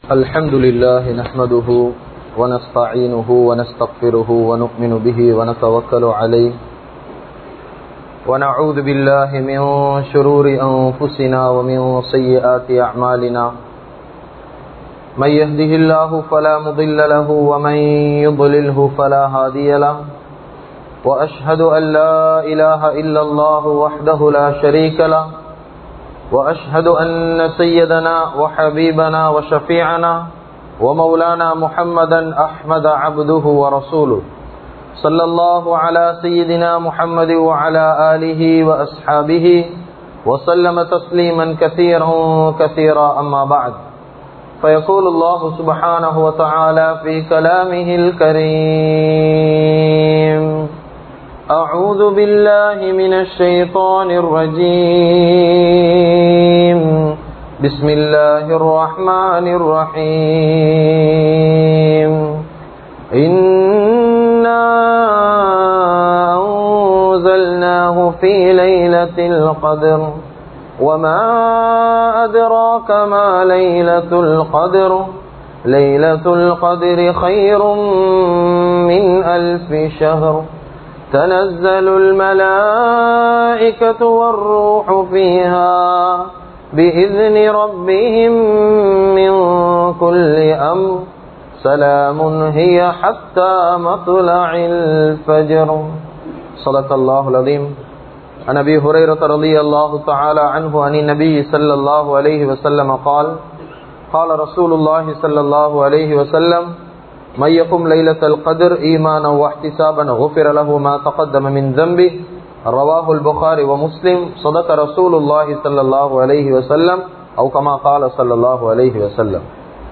الحمد لله نحمده ونستعينه ونستغفره ونؤمن به ونتوكل عليه ونعوذ بالله من شرور أنفسنا ومن سيئات أعمالنا من يهده الله فلا مضل له ومن يضلله فلا هادي له وأشهد أن لا إله إلا الله وحده لا شريك له وأشهد أن سيدنا وحبيبنا وشفيعنا ومولانا محمدا أحمد عبده ورسوله صلى الله على سيدنا محمد وعلى آله وأصحابه وسلم تسليما كثيرا كثيرا أما بعد فيقول الله سبحانه وتعالى في كلامه الكريم أعوذ بالله من الشيطان الرجيم بسم الله الرحمن الرحيم إنا أنزلناه في ليلة القدر وما أدراك ما ليلة القدر ليلة القدر خير من ألف شهر تنزل الملائكة والروح فيها بإذن ربهم من كل أمر سلام هي حتى مطلع الفجر صدق الله العظيم عن أبي هريرة رضي الله تعالى عنه عن النبي صلى الله عليه وسلم قال قال رسول الله صلى الله عليه وسلم من يقم ليلة القدر إيمانا واحتسابا غفر له ما تقدم من ذنبه رواه البخاري ومسلم صدق رسول الله صلى الله عليه وسلم أو كما قال صلى الله عليه وسلم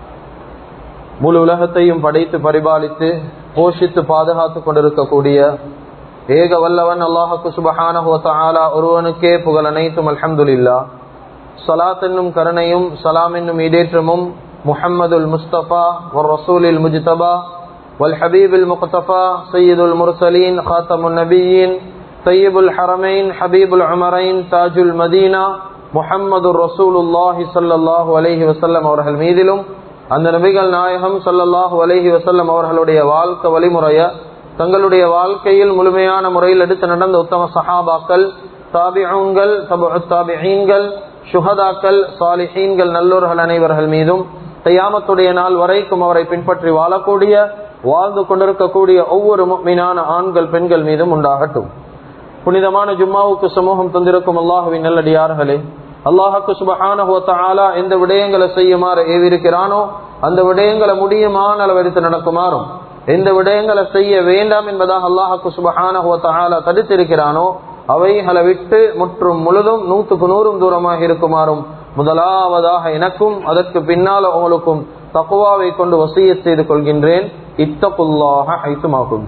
முழு உலகத்தையும் படைத்து பரிபாலித்து போஷித்து பாதுகாத்து கொண்டிருக்கக்கூடிய ஏக வல்லவன் அல்லாஹுக்கு சுபஹானஹோத்தாலா ஒருவனுக்கே புகழ் அனைத்தும் அல்ஹம்துலில்லா சலாத் என்னும் கருணையும் சலாம் என்னும் இடேற்றமும் محمد المصطفى والرسول المجتبى والحبيب المقتفى سيد المرسلين خاتم النبيين طيب الحرمين حبيب العمرين تاج المدينة محمد رسول الله صلى الله عليه وسلم அவர்கள் மீதிலும் அந்த நபிகள் நாயகம் சல்லல்லாஹு அலஹி வசல்லம் அவர்களுடைய வாழ்க்கை வழிமுறைய தங்களுடைய வாழ்க்கையில் முழுமையான முறையில் எடுத்து நடந்த உத்தம சஹாபாக்கள் தாபிகள் தாபிகள் சுஹதாக்கள் சாலிஹீன்கள் நல்லோர்கள் அனைவர்கள் மீதும் கையாமத்துடைய நாள் வரைக்கும் அவரை பின்பற்றி வாழக்கூடிய வாழ்ந்து கொண்டிருக்கக்கூடிய ஒவ்வொரு மீனான ஆண்கள் பெண்கள் மீதும் உண்டாகட்டும் புனிதமான ஜும்மாவுக்கு சமூகம் தந்திருக்கும் அல்லாஹுவின் நல்லடியார்களே அல்லாஹுக்கு சுபஹானா எந்த விடயங்களை செய்யுமாறு ஏவிருக்கிறானோ அந்த விடயங்களை முடியுமான அளவெடுத்து நடக்குமாறும் எந்த விடயங்களை செய்ய வேண்டாம் என்பதாக அல்லாஹுக்கு சுபஹானா தடுத்திருக்கிறானோ அவைகளை விட்டு முற்றும் முழுதும் நூற்றுக்கு நூறும் தூரமாக இருக்குமாறும் முதலாவதாக எனக்கும் அதற்கு பின்னால் உங்களுக்கும் தக்குவாவை கொண்டு வசிய செய்து கொள்கின்றேன் இத்தகுல்லாக ஐத்துமாகும்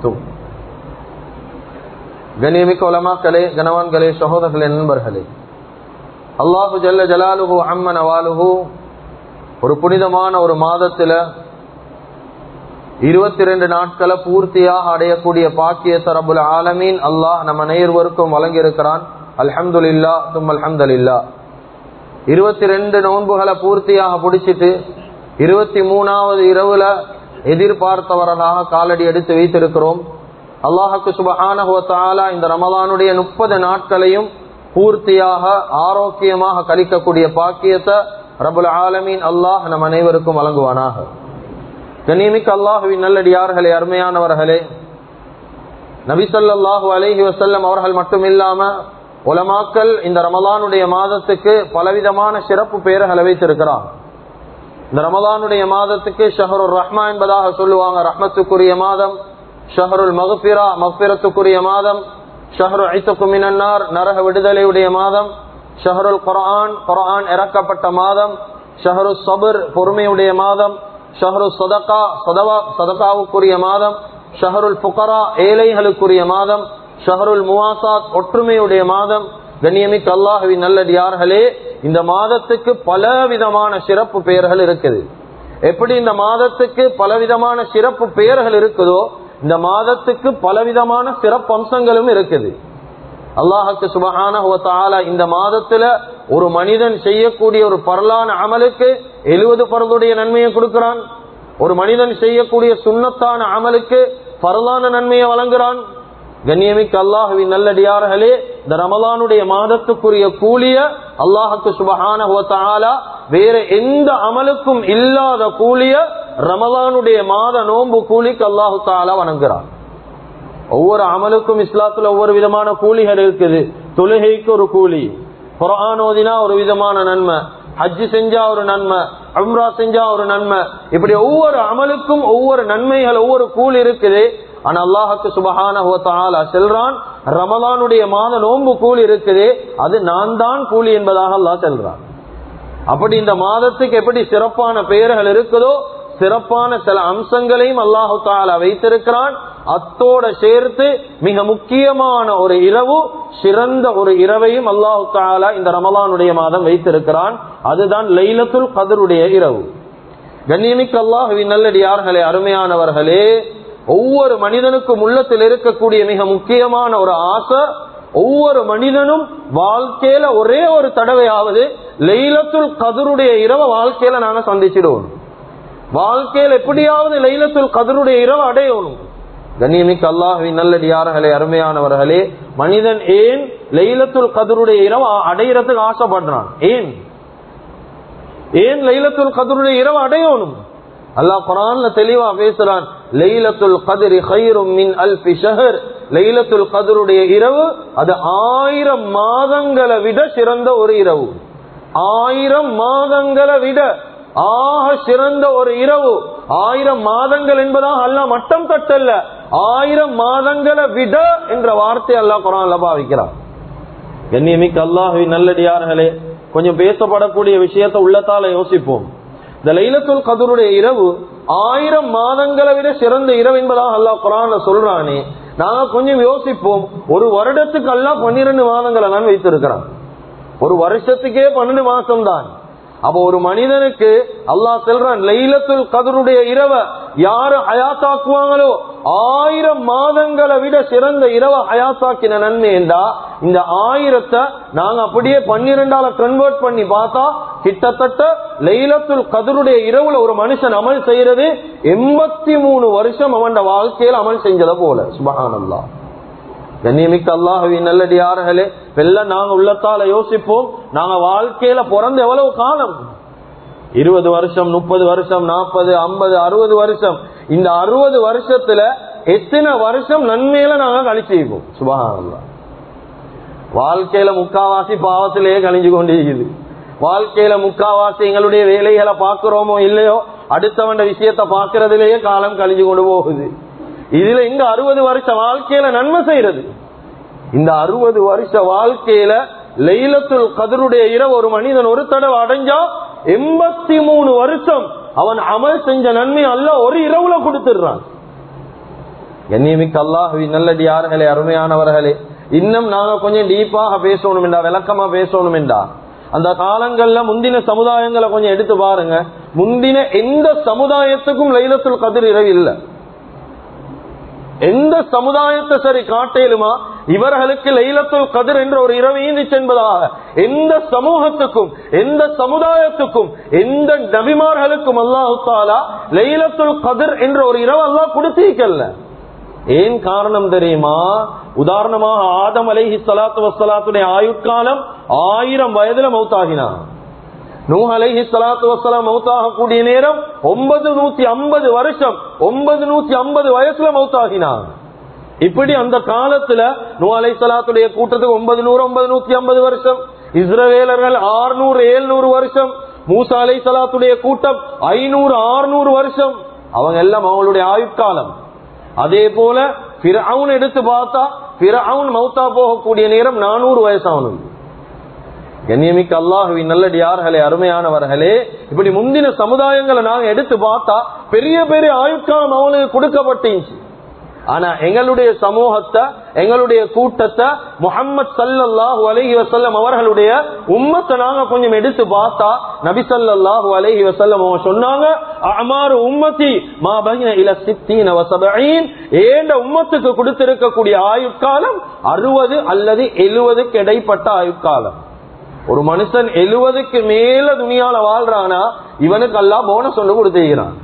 கணியமிக்க உலமாக்களே கனவான்களே சகோதரர்களே நண்பர்களே அல்லாஹு ஜல்ல ஜலாலுஹு அம்மன் அவாலுஹு ஒரு புனிதமான ஒரு மாதத்துல இருபத்தி ரெண்டு நாட்களை பூர்த்தியாக அடையக்கூடிய பாக்கிய தரபுல் ஆலமீன் அல்லாஹ் நம்ம நேர்வருக்கும் வழங்கி இருக்கிறான் அல்ஹம்துல்லா தும் அல்ஹம்துல்லா இருபத்தி ரெண்டு நோன்புகளை பூர்த்தியாக பிடிச்சிட்டு இருபத்தி மூணாவது இரவுல எதிர்பார்த்தவர்களாக காலடி எடுத்து வைத்திருக்கிறோம் அல்லாஹுக்கு சுபஹானா இந்த ரமலானுடைய முப்பது நாட்களையும் பூர்த்தியாக ஆரோக்கியமாக கழிக்கக்கூடிய பாக்கியத்தை ரபுல் ஆலமீன் அல்லாஹ் நம் அனைவருக்கும் வழங்குவானாக கண்ணியமிக்க அல்லாஹுவின் நல்லடியார்களே அருமையானவர்களே நபிசல்லாஹு அலஹி வசல்லம் அவர்கள் மட்டும் இல்லாம உலமாக்கல் இந்த ரமலானுடைய மாதத்துக்கு பலவிதமான சிறப்பு பெயர்களை வைத்திருக்கிறார் இந்த ரமலானுடைய மாதத்துக்கு ஷஹருல் ரஹ்மா என்பதாக சொல்லுவாங்க ரஹ்மத்துக்குரிய மாதம் ஷஹருல் மகபிரா மகபிரத்துக்குரிய மாதம் ஷஹரு ஐத்துக்கு மினன்னார் நரக விடுதலையுடைய மாதம் ஷஹருல் குரான் குரான் இறக்கப்பட்ட மாதம் ஷஹரு சபர் பொறுமையுடைய மாதம் ஷஹரு சதகா சதவா சதகாவுக்குரிய மாதம் ஷஹருல் புகரா ஏழைகளுக்குரிய மாதம் ஷஹருல் முவாசாத் ஒற்றுமையுடைய மாதம் கண்ணியமிக்கு அல்லாஹுவின் நல்லடியார்களே இந்த மாதத்துக்கு பல விதமான சிறப்பு பெயர்கள் இருக்குது எப்படி இந்த மாதத்துக்கு பலவிதமான சிறப்பு பெயர்கள் இருக்குதோ இந்த மாதத்துக்கு பலவிதமான சிறப்பு அம்சங்களும் இருக்குது அல்லாஹுக்கு சுபகான இந்த மாதத்துல ஒரு மனிதன் செய்யக்கூடிய ஒரு பரலான அமலுக்கு எழுபது பரதுடைய நன்மையை கொடுக்கிறான் ஒரு மனிதன் செய்யக்கூடிய சுண்ணத்தான அமலுக்கு பரலான நன்மையை வழங்குறான் கண்ணியமிக்க அல்லாஹுவின் நல்லடியார்களே இந்த ரமலானுடைய மாதத்துக்குரிய கூலிய அல்லாஹுக்கு சுபஹான வேற எந்த அமலுக்கும் இல்லாத கூலிய ரமலானுடைய மாத நோன்பு கூலிக்கு அல்லாஹு தாலா வணங்குறான் ஒவ்வொரு அமலுக்கும் இஸ்லாத்துல ஒவ்வொரு விதமான கூலிகள் இருக்குது தொழுகைக்கு ஒரு கூலி குரான் ஓதினா ஒரு விதமான நன்மை ஹஜ்ஜு செஞ்சா ஒரு நன்மை அம்ரா செஞ்சா ஒரு நன்மை இப்படி ஒவ்வொரு அமலுக்கும் ஒவ்வொரு நன்மைகள் ஒவ்வொரு கூலி இருக்குது ஆனா அல்லாஹுக்கு சுபஹான செல்றான் ரமலானுடைய மாத நோன்பு கூலி இருக்குது அது நான் தான் கூலி என்பதாக அல்லாஹ் செல்றான் அப்படி இந்த மாதத்துக்கு எப்படி சிறப்பான பெயர்கள் இருக்குதோ சிறப்பான சில அம்சங்களையும் அல்லாஹு தாலா வைத்திருக்கிறான் அத்தோட சேர்த்து மிக முக்கியமான ஒரு இரவு சிறந்த ஒரு இரவையும் அல்லாஹு தாலா இந்த ரமலானுடைய மாதம் வைத்திருக்கிறான் அதுதான் லைலத்துல் கதருடைய இரவு கண்ணியமிக்கு அல்லாஹுவின் நல்லடியார்களே அருமையானவர்களே ஒவ்வொரு மனிதனுக்கும் உள்ளத்தில் இருக்கக்கூடிய மிக முக்கியமான ஒரு ஆசை ஒவ்வொரு மனிதனும் வாழ்க்கையில ஒரே ஒரு தடவையாவது லைலத்துல் கதருடைய இரவை வாழ்க்கையில நாங்க சந்திச்சிடுவோம் வாழ்க்கையில் எப்படியாவது லைலத்துல் கதருடைய இரவு அடையணும் கண்ணியமிக்க அல்லாஹுவின் நல்லடியார்களே அருமையானவர்களே மனிதன் ஏன் லைலத்துல் கதருடைய இரவு அடையிறதுக்கு ஆசைப்படுறான் ஏன் ஏன் லைலத்துல் கதருடைய இரவு அடையணும் அல்லாஹ் குரான்ல தெளிவா பேசுறான் லைலத்துல் கதிரி ஹைரும் மின் அல்பி ஷஹர் லைலத்துல் கதருடைய இரவு அது ஆயிரம் மாதங்களை விட சிறந்த ஒரு இரவு ஆயிரம் மாதங்களை விட ஆக சிறந்த ஒரு இரவு ஆயிரம் மாதங்கள் என்பதாக அல்ல மட்டம் தட்டல்ல ஆயிரம் மாதங்களை விட என்ற வார்த்தை அல்லா குரான்ல பாவிக்கிறான் கண்ணியமிக்க அல்லாஹுவி நல்லடியார்களே கொஞ்சம் பேசப்படக்கூடிய விஷயத்த உள்ளத்தால யோசிப்போம் இந்த லைலத்துல் கதருடைய இரவு ஆயிரம் மாதங்களை விட சிறந்த இரவு என்பதாக அல்லாஹ் குரான சொல்றானே நாங்க கொஞ்சம் யோசிப்போம் ஒரு வருடத்துக்கு எல்லாம் பன்னிரண்டு மாதங்களை தான் வைத்திருக்கிறான் ஒரு வருஷத்துக்கே பன்னெண்டு மாசம் தான் அப்ப ஒரு மனிதனுக்கு அல்லாஹ் செல்றான் லைலத்துல் கதருடைய இரவ யாரு ஹயாத்தாக்குவாங்களோ ஆயிரம் மாதங்களை விட சிறந்த இரவ ஹயாத்தாக்கின நன்மை என்றா இந்த ஆயிரத்தை நாங்க அப்படியே பன்னிரெண்டால கன்வெர்ட் பண்ணி பார்த்தா கிட்டத்தட்ட லைலத்துல் கதருடைய இரவுல ஒரு மனுஷன் அமல் செய்யறது எண்பத்தி மூணு வருஷம் அவன் வாழ்க்கையில் அமல் செஞ்சத போல சுபஹானல்லா கண்ணியமிக்க அல்லாஹுவின் நல்லடியார்களே வெள்ளம் நாங்க உள்ளத்தால யோசிப்போம் நாங்க வாழ்க்கையில பிறந்து எவ்வளவு காலம் இருபது வருஷம் முப்பது வருஷம் நாற்பது ஐம்பது அறுபது வருஷம் இந்த அறுபது வருஷத்துல எத்தனை வருஷம் நன்மையில நாங்க கழிச்சிருப்போம் சுபகானல்லா வாழ்க்கையில முக்காவாசி பாவத்திலேயே கழிஞ்சு கொண்டிருக்குது வாழ்க்கையில முக்காவாசி எங்களுடைய வேலைகளை பாக்குறோமோ இல்லையோ அடுத்தவண்ட விஷயத்த பாக்குறதுலயே காலம் கழிஞ்சு கொண்டு போகுது இதுல இங்க அறுபது வருஷ வாழ்க்கையில நன்மை செய்யறது இந்த அறுபது வருஷ வாழ்க்கையில லைலத்துல் கதருடைய இரவு ஒரு மனிதன் ஒரு தடவை அடைஞ்சா எண்பத்தி மூணு வருஷம் அவன் அமல் செஞ்ச நன்மை அல்ல ஒரு இரவுல கொடுத்துடுறான் கண்ணியமிக்க அல்லாஹவி நல்லடி யார்களே அருமையானவர்களே இன்னும் நாங்க கொஞ்சம் டீப்பாக பேசணும் என்றா விளக்கமா பேசணும் என்றா அந்த காலங்கள்ல முந்தின சமுதாயங்களை கொஞ்சம் எடுத்து பாருங்க முந்தின எந்த சமுதாயத்துக்கும் லைலத்துல் கதிர் இரவு இல்லை எந்த சமுதாயத்தை சரி காட்டேலுமா இவர்களுக்கு லைலத்துல் கதிர் என்ற ஒரு இரவு ஈந்துச்சு என்பதாக எந்த சமூகத்துக்கும் எந்த சமுதாயத்துக்கும் எந்த நபிமார்களுக்கும் அல்லாஹு தாலா லைலத்துல் கதிர் என்ற ஒரு இரவு அல்லாஹ் கொடுத்தீக்கல்ல ஏன் காரணம் தெரியுமா உதாரணமாக ஆதம் அலைஹி சலாத்து வசலாத்துடைய ஆயுட்காலம் ஆயிரம் வயதுல மௌத்தாகினான் நூஹ் அலைஹி சலாத்து வசலாம் மௌத்தாக கூடிய நேரம் ஒன்பது நூத்தி ஐம்பது வருஷம் ஒன்பது நூத்தி ஐம்பது வயசுல மௌத்தாகினான் இப்படி அந்த காலத்துல நூ அலை சலாத்துடைய கூட்டத்துக்கு ஒன்பது நூறு ஒன்பது நூத்தி ஐம்பது வருஷம் இஸ்ரவேலர்கள் ஆறுநூறு ஏழ்நூறு வருஷம் மூசா அலை சலாத்துடைய கூட்டம் ஐநூறு ஆறுநூறு வருஷம் அவங்க எல்லாம் அவங்களுடைய ஆயுட்காலம் அதே போல பிற எடுத்து பார்த்தா பிற மௌத்தா போகக்கூடிய நேரம் நானூறு வயசானது கண்ணியமிக்க அல்லாஹுவின் நல்லடியார்களே அருமையானவர்களே இப்படி முந்தின சமுதாயங்களை நாங்க எடுத்து பார்த்தா பெரிய பெரிய ஆயுட்காலம் அவங்களுக்கு கொடுக்கப்பட்டுச்சு ஆனா எங்களுடைய சமூகத்தை எங்களுடைய கூட்டத்தை முகமது சல்லாஹூ அலஹி வசல்லம் அவர்களுடைய உம்மத்தை நாங்க கொஞ்சம் எடுத்து பார்த்தா நபி சல்லாஹூ அலஹி வசல்லம் அவங்க சொன்னாங்க அமாறு உம்மத்தி மா பகின இல சித்தீன் ஏண்ட உம்மத்துக்கு கொடுத்திருக்கக்கூடிய ஆயுட்காலம் அறுபது அல்லது எழுவதுக்கு இடைப்பட்ட ஆயுட்காலம் ஒரு மனுஷன் எழுவதுக்கு மேல துணியால வாழ்றானா இவனுக்கு எல்லாம் போனஸ் ஒன்று கொடுத்துக்கிறான்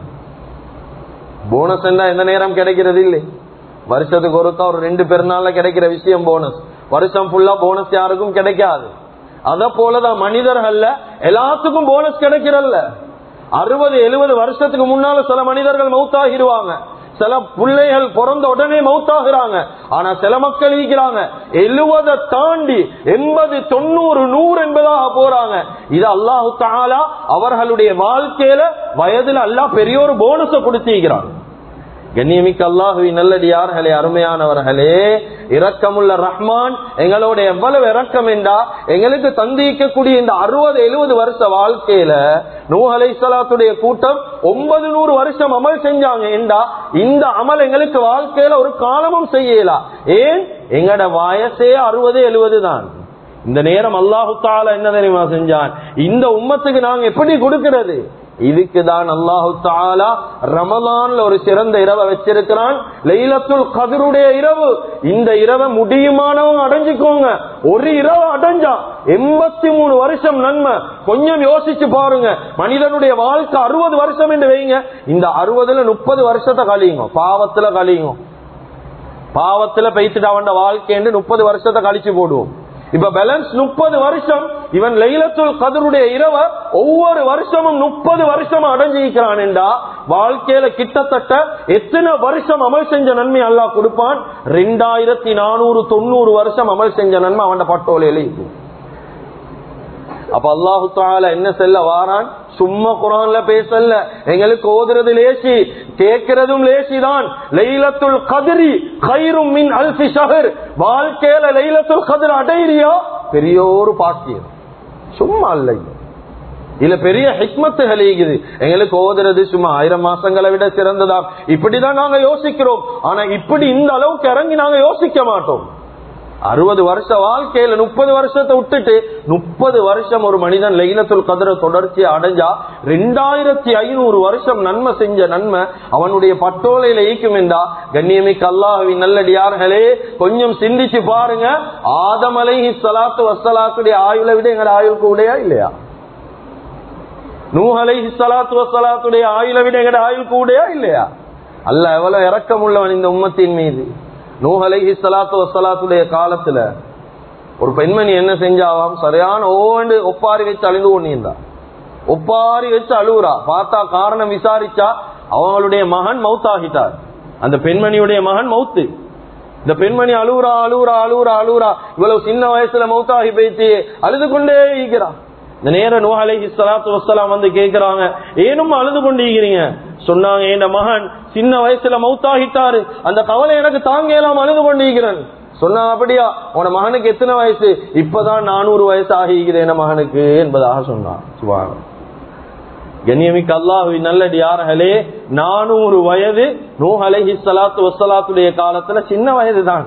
போனஸ் எந்த நேரம் கிடைக்கிறது இல்லை வருஷத்துக்கு ஒருக்கா ஒரு ரெண்டு பெருநாள்ல கிடைக்கிற விஷயம் போனஸ் வருஷம் ஃபுல்லா போனஸ் யாருக்கும் கிடைக்காது அத போலதான் மனிதர்கள்ல எல்லாத்துக்கும் போனஸ் கிடைக்கிறல்ல அறுபது எழுபது வருஷத்துக்கு முன்னால சில மனிதர்கள் மௌத்தாகிடுவாங்க சில பிள்ளைகள் பிறந்த உடனே மௌத்தாகிறாங்க ஆனா சில மக்கள் இருக்கிறாங்க எழுவதை தாண்டி எண்பது தொண்ணூறு நூறு என்பதாக போறாங்க இது அல்லாஹு தாலா அவர்களுடைய வாழ்க்கையில வயதுல அல்லாஹ் பெரிய ஒரு போனஸ கொடுத்திருக்கிறாங்க கண்ணியமிக்க அல்லாஹுவி நல்லடியார்களே அருமையானவர்களே இரக்கமுள்ள ரஹ்மான் எங்களோட எவ்வளவு இரக்கம் என்றா எங்களுக்கு தந்திக்கக்கூடிய இந்த அறுபது எழுபது வருஷ வாழ்க்கையில நூ அலைசலாத்துடைய கூட்டம் ஒன்பது நூறு வருஷம் அமல் செஞ்சாங்க என்றா இந்த அமல் எங்களுக்கு வாழ்க்கையில ஒரு காலமும் செய்யலாம் ஏன் எங்கட வயசே அறுபது எழுபது தான் இந்த நேரம் அல்லாஹு தாலா என்ன தெரியுமா செஞ்சான் இந்த உம்மத்துக்கு நாங்க எப்படி கொடுக்கிறது இதுக்கு தான் அல்லாஹு தாலா ரமலான்ல ஒரு சிறந்த இரவை வச்சிருக்கிறான் லைலத்துல் கதிருடைய இரவு இந்த இரவை முடியுமானவங்க அடைஞ்சுக்கோங்க ஒரு இரவு அடைஞ்சா எண்பத்தி மூணு வருஷம் நன்மை கொஞ்சம் யோசிச்சு பாருங்க மனிதனுடைய வாழ்க்கை அறுபது வருஷம் என்று வைங்க இந்த அறுபதுல முப்பது வருஷத்தை கழியுங்க பாவத்துல கழியுங்க பாவத்துல பெய்த்துட்டு அவன் வாழ்க்கை முப்பது வருஷத்தை கழிச்சு போடுவோம் இப்ப பேலன்ஸ் முப்பது வருஷம் இவன் லைலத்துல் கதருடைய இரவ ஒவ்வொரு வருஷமும் முப்பது வருஷம் அடைஞ்சிருக்கிறான் என்றா வாழ்க்கையில கிட்டத்தட்ட எத்தனை வருஷம் அமல் செஞ்ச நன்மை அல்லாஹ் கொடுப்பான் ரெண்டாயிரத்தி நானூறு தொண்ணூறு வருஷம் அமல் செஞ்ச நன்மை அவன் பட்டோலையில இருக்கும் அப்ப அல்லாஹு தால என்ன செல்ல வாரான் சும்மா குரான்ல பேசல எங்களுக்கு ஓதுறது லேசி கேட்கிறதும் லேசிதான் லைலத்துல் கதிரி கயிறும் மின் அல்பி ஷஹர் வாழ்க்கையில லைலத்துல் கதிர் அடையிறியா பெரிய ஒரு பாக்கியம் சும்மா இல்லை இல்ல பெரிய ஹிக்மத்துகள் இருக்குது எங்களுக்கு ஓதுறது சும்மா ஆயிரம் மாசங்களை விட சிறந்ததா இப்படிதான் நாங்க யோசிக்கிறோம் ஆனா இப்படி இந்த அளவுக்கு இறங்கி நாங்க யோசிக்க மாட்டோம் அறுபது வருஷ வாழ்க்கையில முப்பது வருஷத்தை விட்டுட்டு முப்பது வருஷம் ஒரு மனிதன் லைலத்துல் கதிர தொடர்ச்சி அடைஞ்சா ரெண்டாயிரத்தி ஐநூறு வருஷம் நன்மை செஞ்ச நன்மை அவனுடைய பட்டோலையில ஈக்கும் என்றா கண்ணியமிக்கு அல்லாஹுவின் நல்லடியார்களே கொஞ்சம் சிந்திச்சு பாருங்க ஆதமலை சலாத்து வசலாத்துடைய ஆயுளை விட எங்க ஆயுள் கூடயா இல்லையா நூஹலை சலாத்து வசலாத்துடைய ஆயுளை விட எங்க ஆயுள் கூடயா இல்லையா அல்ல எவ்வளவு இறக்கம் உள்ளவன் இந்த உம்மத்தின் மீது நூஹலைஹி சலாத்து வசலாத்துடைய காலத்துல ஒரு பெண்மணி என்ன செஞ்சாவாம் சரியான ஓண்டு ஒப்பாரி வச்சு அழுது கொண்டிருந்தா ஒப்பாரி வச்சு அழுகுறா பார்த்தா காரணம் விசாரிச்சா அவங்களுடைய மகன் மவுத்தாகிட்டார் அந்த பெண்மணியுடைய மகன் மவுத்து இந்த பெண்மணி அழுகுறா அழுகுறா அழுகுறா அழுகுறா இவ்வளவு சின்ன வயசுல மவுத்தாகி போயிட்டு அழுது கொண்டே இருக்கிறா இந்த நேரம் நூஹலைஹி சலாத்து வசலாம் வந்து கேக்குறாங்க ஏனும் அழுது கொண்டிருக்கிறீங்க சொன்னாங்க என் மகன் சின்ன வயசுல மௌத்தாகிட்டாரு அந்த கவலை எனக்கு தாங்க எல்லாம் அழுது கொண்டிருக்கிறேன் சொன்னா அப்படியா உன மகனுக்கு எத்தனை வயசு இப்பதான் நானூறு வயசு ஆகிக்கிறேன் என் மகனுக்கு என்பதாக சொன்னான் சுபாங்க கண்ணியமிக்க அல்லாஹு நல்லடியார்களே நானூறு வயது நூ அலைஹி சலாத்து வசலாத்துடைய காலத்துல சின்ன வயது தான்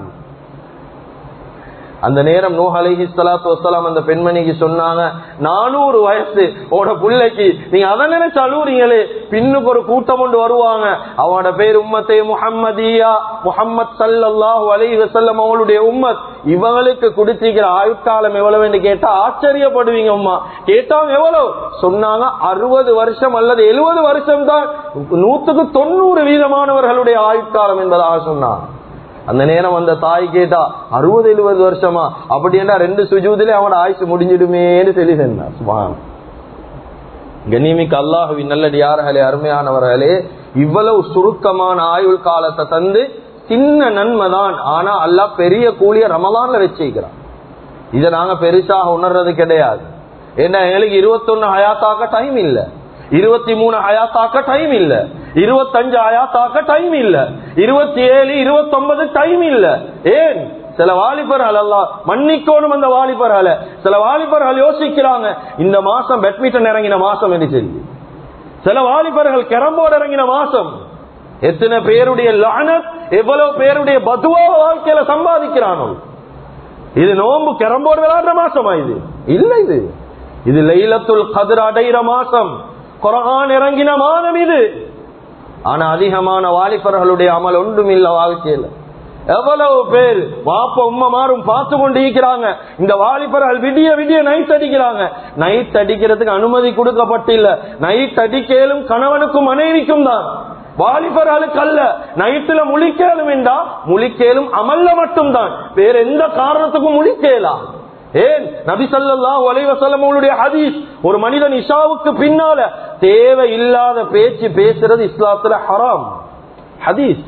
அந்த நேரம் நூ அலைஹி சலாத்து வசலாம் அந்த பெண்மணிக்கு சொன்னாங்க நானூறு வயசு உட பிள்ளைக்கு நீங்க அதை நினைச்சு அழுவுறீங்களே பின்னுக்கு ஒரு கூட்டம் கொண்டு வருவாங்க அவனோட பேர் உம்மத்தே முஹம்மதியா முஹம்மத் சல்லாஹூ அலைஹி வசல்லம் அவளுடைய உம்மத் இவங்களுக்கு குடிச்சிக்கிற ஆயுட்காலம் எவ்வளவுன்னு கேட்டா ஆச்சரியப்படுவீங்க அம்மா கேட்டாங்க எவ்வளவு சொன்னாங்க அறுபது வருஷம் அல்லது எழுபது வருஷம் தான் நூத்துக்கு தொண்ணூறு வீதமானவர்களுடைய ஆயுட்காலம் என்பதாக சொன்னாங்க அந்த நேரம் அந்த தாய் கேட்டா அறுபது எழுபது வருஷமா அப்படின்னா ரெண்டு சுஜூதிலே அவனோட ஆயுசு முடிஞ்சிடுமேன்னு சொல்லி சொன்னான் சுபான் கண்ணியமிக்கு அல்லாஹுவின் நல்லடியார்களே அருமையானவர்களே இவ்வளவு சுருக்கமான ஆயுள் காலத்தை தந்து சின்ன நன்மை தான் ஆனா அல்லாஹ் பெரிய கூலிய ரமலான்ல வச்சிருக்கிறான் இதை நாங்க பெருசாக உணர்றது கிடையாது ஏன்னா எங்களுக்கு இருபத்தொன்னு ஹயாத்தாக்க டைம் இல்ல இருபத்தி மூணு ஹயாத்தாக்க டைம் இல்ல இருபத்தஞ்சு ஹயாத்தாக்க டைம் இல்ல இருபத்தி ஏழு இருபத்தி ஒன்பது டைம் இல்ல ஏன் சில வாலிபர்கள் எல்லாம் மன்னிக்கோணும் அந்த வாலிபர்களை சில வாலிபர்கள் யோசிக்கிறாங்க இந்த மாசம் பேட்மிண்டன் இறங்கின மாசம் என்று சொல்லி சில வாலிபர்கள் கேரம்போர்டு இறங்கின மாசம் எத்தனை பேருடைய லானத் எவ்வளவு பேருடைய பதுவா வாழ்க்கையில சம்பாதிக்கிறானோ இது நோம்பு கேரம்போர்டு விளையாடுற மாசமா இது இல்ல இது இது லைலத்துல் கதிர் அடைகிற மாசம் குரான் இறங்கின மாதம் இது ஆனா அதிகமான வாலிபர்களுடைய அமல் ஒன்றும் இல்ல வாழ்க்கையில எவ்வளவு பேர் வாப்ப உம்மமாரும் பார்த்து கொண்டு இருக்கிறாங்க இந்த வாலிபர்கள் விடிய விடிய நைட் அடிக்கிறாங்க நைட் அடிக்கிறதுக்கு அனுமதி கொடுக்கப்பட்டில்ல நைட் அடிக்கலும் கணவனுக்கும் மனைவிக்கும் தான் வாலிபர்களுக்கு அல்ல நைட்டுல முழிக்கலும் என்றா முழிக்கலும் அமல்ல மட்டும்தான் வேற எந்த காரணத்துக்கும் முழிக்கலாம் ஏன் நபி ஸல்லல்லாஹு அலைஹி வஸல்லம் அவங்களுடைய ஹதீஸ் ஒரு மனிதன் இஷாவுக்கு பின்னால தேவை இல்லாத பேச்சு பேசுறது இஸ்லாத்துல ஹராம் ஹதீஸ்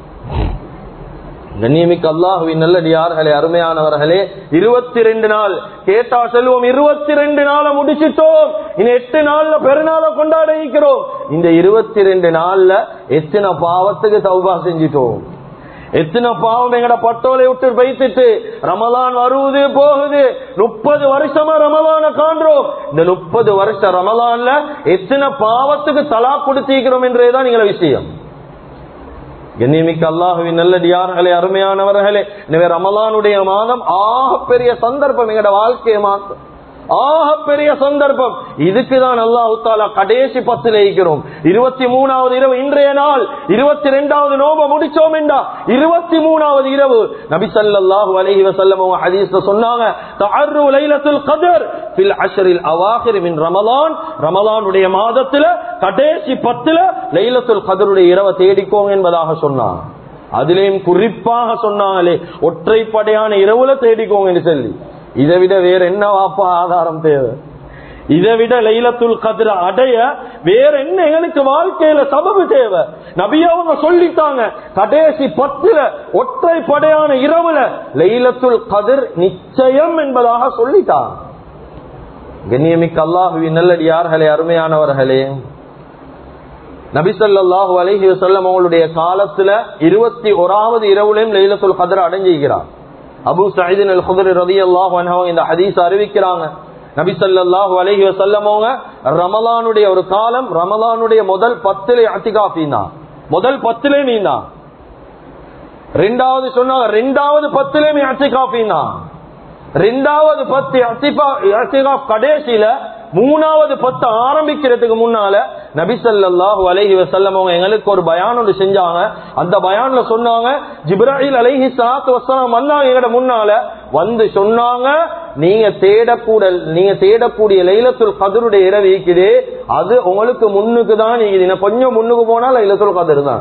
கண்ணியமிக்க அல்லாஹுவின் நல்லடியார்களே அருமையானவர்களே இருபத்தி ரெண்டு நாள் கேட்டா செல்வம் இருபத்தி ரெண்டு நாளை முடிச்சிட்டோம் இன்னும் எட்டு நாள்ல பெருநாளை கொண்டாட இருக்கிறோம் இந்த இருபத்தி ரெண்டு நாள்ல எத்தனை பாவத்துக்கு தௌபா செஞ்சிட்டோம் எத்தனை பாவம் எங்கட பட்டோலை விட்டு வைத்துட்டு ரமலான் வருவது போகுது முப்பது வருஷமா ரமலான காண்றோம் இந்த முப்பது வருஷ ரமலான்ல எத்தனை பாவத்துக்கு தலா கொடுத்திருக்கிறோம் என்றேதான் நீங்கள விஷயம் கண்ணியமிக்க அல்லாஹுவின் நல்லடியார்களே அருமையானவர்களே எனவே ரமலானுடைய மாதம் ஆக பெரிய சந்தர்ப்பம் எங்கட வாழ்க்கையை மாற்றம் ஆக பெரிய சந்தர்ப்பம் இதுக்குதான் அல்லாஹ் தாலா கடைசி பத்தில் இருக்கிறோம் இருபத்தி மூணாவது இரவு இன்றைய நாள் இருபத்தி ரெண்டாவது நோப முடிச்சோம் என்றா இருபத்தி மூணாவது இரவு நபி ஸல்லல்லாஹு அலைஹி வஸல்லம் அவங்க ஹதீஸ்ல சொன்னாங்க தஅர்ரு லைலத்துல் கத்ர் ஃபில் அஷ்ரில் அவாஹிர் மின் ரமலான் ரமலானுடைய மாதத்துல கடைசி பத்துல லைலத்துல் கத்ருடைய இரவை தேடிக்கோங்க என்பதாக சொன்னாங்க அதிலேயும் குறிப்பாக சொன்னாங்களே ஒற்றைப்படையான இரவுல தேடிக்கோங்க என்று சொல்லி இதை விட வேற என்ன வாப்பா ஆதாரம் தேவை இதை விட லைலத்துல் கதிர அடைய வேற என்ன எங்களுக்கு வாழ்க்கையில சபபு தேவை நபியவங்க சொல்லிட்டாங்க கடைசி பத்துல ஒற்றை படையான இரவுல லைலத்துல் கதிர் நிச்சயம் என்பதாக சொல்லிட்டாங்க கண்ணியமிக்க அல்லாஹுவின் நல்லடியார்களே அருமையானவர்களே நபிசல்லாஹு அலைஹி வஸல்லம் அவங்களுடைய காலத்துல இருபத்தி ஓராவது இரவுலையும் லைலத்துல் கதிர அடைஞ்சிருக்கிறார் அபு சயீதின் அல் குதிரை ரதி அல்லாஹ் இந்த ஹதீஸ் அறிவிக்கிறாங்க நபி ஸல்லல்லாஹு அலைஹி வஸல்லம் அவங்க ரமலானுடைய ஒரு காலம் ரமலானுடைய முதல் பத்திலே அத்திகாஃபினா முதல் பத்திலே மீனா ரெண்டாவது சொன்னாங்க ரெண்டாவது பத்திலே மீ அத்திகாஃபினா ரெண்டாவது பத்து அத்திகாஃப் கடைசியில மூணாவது பத்து ஆரம்பிக்கிறதுக்கு முன்னால நபிசல்லாஹு அலைஹி வசல்லம் அவங்க எங்களுக்கு ஒரு பயான் ஒன்று செஞ்சாங்க அந்த பயான்ல சொன்னாங்க ஜிப்ராஹில் அலைஹி சலாத்து வசலாம் வந்தாங்க எங்கட முன்னால வந்து சொன்னாங்க நீங்க தேடக்கூட நீங்க தேடக்கூடிய லைலத்துல் கதருடைய இரவு இருக்குது அது உங்களுக்கு முன்னுக்கு தான் நீங்க கொஞ்சம் முன்னுக்கு போனா லைலத்துல் கதர் தான்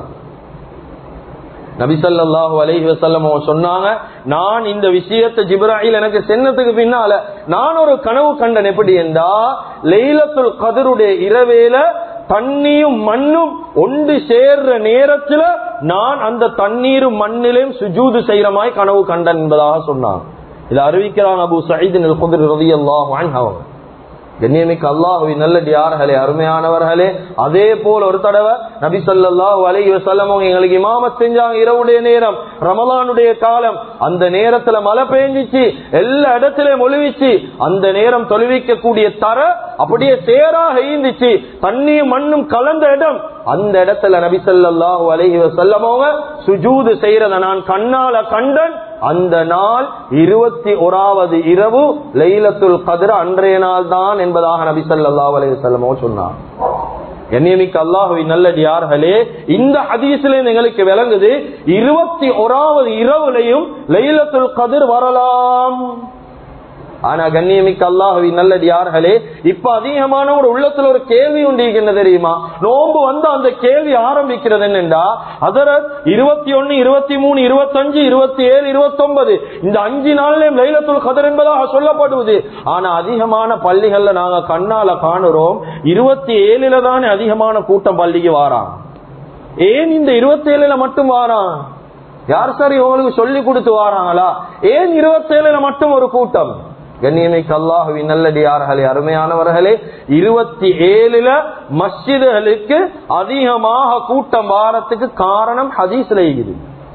நபிசல்லாஹு அலைஹி வசல்லம் சொன்னாங்க நான் இந்த விஷயத்தை ஜிப்ராஹில் எனக்கு சென்னத்துக்கு பின்னால நான் ஒரு கனவு கண்டன் எப்படி என்றா லைலத்துல் கதருடைய இரவேல தண்ணியும் மண்ணும் ஒன்று சேர்ற நேரத்துல நான் அந்த தண்ணீரும் மண்ணிலையும் சுஜூது செய்யறமாய் கனவு கண்டன் என்பதாக சொன்னான் இதை அறிவிக்கிறான் அபு சயீதின் குதிர் ரதி அல்லாஹ் கண்ணியமிக்க அல்லாஹுவின் நல்லடியார்களே அருமையானவர்களே அதே போல ஒரு தடவை நபி சொல்லாஹு அலைஹி வஸல்லம் எங்களுக்கு இமாமத் செஞ்சாங்க இரவுடைய நேரம் ரமலானுடைய காலம் அந்த நேரத்துல மழை பெஞ்சிச்சு எல்லா இடத்திலையும் ஒளிவிச்சு அந்த நேரம் தொழுவிக்க கூடிய தர அப்படியே சேராக ஈந்துச்சு தண்ணியும் மண்ணும் கலந்த இடம் அந்த இடத்துல நபி சொல்லாஹு அலைஹி வஸல்லம் சுஜூது செய்யறத நான் கண்ணால கண்டன் அந்த நாள் இருபத்தி ஓராவது இரவு லைலத்துல் கதிர அன்றைய நாள் தான் என்பதாக நபி சல்லா அலைவசல்லமோ சொன்னார் எண்ணியமிக்க அல்லாஹுவின் நல்லடியார்களே இந்த ஹதீஸ்ல எங்களுக்கு விளங்குது இருபத்தி ஓராவது இரவுலையும் லைலத்துல் கதிர் வரலாம் ஆனா கண்ணியமிக்க அல்லாஹவி நல்லடியார்களே இப்ப அதிகமான ஒரு உள்ளத்துல ஒரு கேள்வி உண்டு என்ன தெரியுமா நோன்பு வந்து அந்த கேள்வி ஆரம்பிக்கிறது என்னண்டா அதர இருபத்தி ஒன்னு இருபத்தி மூணு இருபத்தஞ்சு இருபத்தி ஏழு இருபத்தி ஒன்பது இந்த அஞ்சு நாள்லயும் லைலத்துல் கதர் என்பதாக சொல்லப்படுவது ஆனா அதிகமான பள்ளிகள்ல நாங்க கண்ணால காணுறோம் இருபத்தி ஏழுல தானே அதிகமான கூட்டம் பள்ளிக்கு வாரான் ஏன் இந்த இருபத்தி ஏழுல மட்டும் வாரான் யார் சார் இவங்களுக்கு சொல்லி கொடுத்து வாராங்களா ஏன் இருபத்தி ஏழுல மட்டும் ஒரு கூட்டம் கண்ணியமிக்க அல்லாஹுவின் நல்லடியார்களே அருமையானவர்களே இருபத்தி ஏழுல மஸ்ஜிதுகளுக்கு அதிகமாக கூட்டம் வாரத்துக்கு காரணம் ஹதீஸ்ல இருக்குது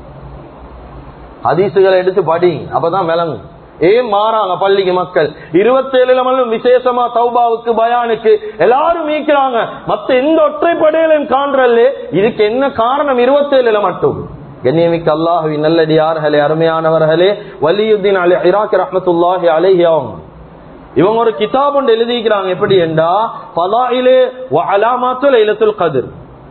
ஹதீசுகளை எடுத்து படி அப்பதான் விளங்கும் ஏன் மாறாங்க பள்ளிக்கு மக்கள் இருபத்தி ஏழுல மட்டும் விசேஷமா தௌபாவுக்கு பயானுக்கு எல்லாரும் மீக்கிறாங்க மத்த எந்த ஒற்றைப்படையிலும் காண்றல்ல இதுக்கு என்ன காரணம் இருபத்தி ஏழுல மட்டும் கண்ணியமிக்க அல்லாஹுவி நல்லடியார்களே அருமையானவர்களே வலியுத்தீன் அலி இராக் ரஹமத்துல்லாஹி அலைஹி அவங்க இவங்க ஒரு கிதாப் ஒன்று எழுதிக்கிறாங்க எப்படி என்றா பலாயிலே அலாமாத்து லைலத்துல் கதிர்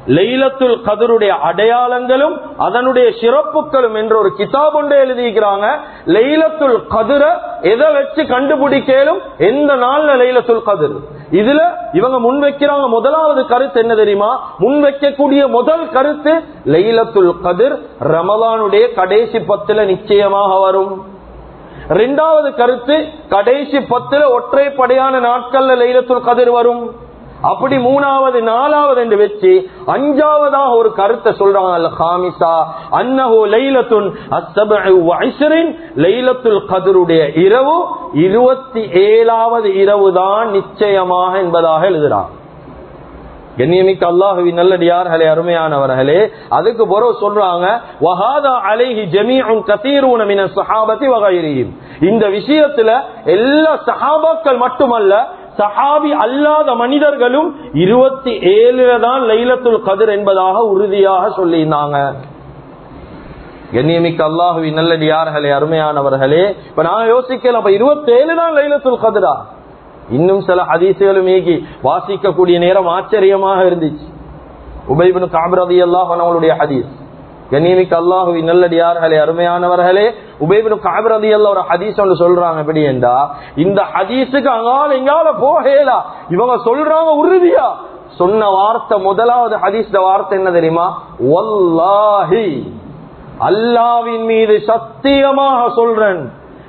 லைலத்துல் கதருடைய அடையாளங்களும் அதனுடைய சிறப்புகளும் என்ற ஒரு கிதாப் ஒன்று எழுதியிருக்கிறாங்க லைலத்துல் கதிர எதை வச்சு கண்டுபிடிக்கலும் எந்த நாள்ல லைலத்துல் கதிர் இதுல இவங்க முன்வைக்கிறாங்க முதலாவது கருத்து என்ன தெரியுமா முன்வைக்கக்கூடிய முதல் கருத்து லைலத்துல் கதிர் ரமலானுடைய கடைசி பத்துல நிச்சயமாக வரும் இரண்டாவது கருத்து கடைசி பத்துல ஒற்றைப்படையான நாட்கள்ல லைலத்துல் கதிர் வரும் அப்படி மூணாவது நாலாவது என்று வச்சு அஞ்சாவதாக ஒரு கருத்தை சொல்றாங்க அல் ஹாமிசா அன்னஹு லைலத்துன் அஸ்ஸபஉ வஇஸ்ரின் லைலத்துல் கத்ருடைய இரவு 27வது இரவு தான் நிச்சயமாக என்பதாக எழுதுறாங்க கண்ணியமிக்க அல்லாஹுவின் நல்லடியார்களே அருமையானவர்களே அதுக்கு பிறகு சொல்றாங்க வஹாதா அலைஹி ஜமீஉன் கதீரூன மின ஸஹாபத்தி வகைரிஹிம் இந்த விஷயத்துல எல்லா சஹாபாக்கள் மட்டுமல்ல சஹாபி அல்லாத மனிதர்களும் இருபத்தி ஏழுல தான் லைலத்துல் கதிர் என்பதாக உறுதியாக சொல்லியிருந்தாங்க கண்ணியமிக்க அல்லாஹுவின் நல்லடியார்களே அருமையானவர்களே இப்ப நான் யோசிக்கல அப்ப இருபத்தி ஏழு தான் லைலத்துல் கதிரா இன்னும் சில ஹதீசுகளும் ஏகி வாசிக்கக்கூடிய நேரம் ஆச்சரியமாக இருந்துச்சு உபைபின் காபிரதி அல்லாஹ் அவங்களுடைய ஹதீஸ் கண்ணியமிக்க அல்லாஹுவி நல்லடியார்களே அருமையானவர்களே உபைபின் காபிரதி அல்ல ஒரு ஹதீஸ் ஒன்று சொல்றாங்க எப்படி என்றா இந்த ஹதீஸுக்கு அங்கால எங்கால போகலா இவங்க சொல்றாங்க உறுதியா சொன்ன வார்த்தை முதலாவது ஹதீஸ் வார்த்தை என்ன தெரியுமா ஒல்லாஹி அல்லாவின் மீது சத்தியமாக சொல்றேன்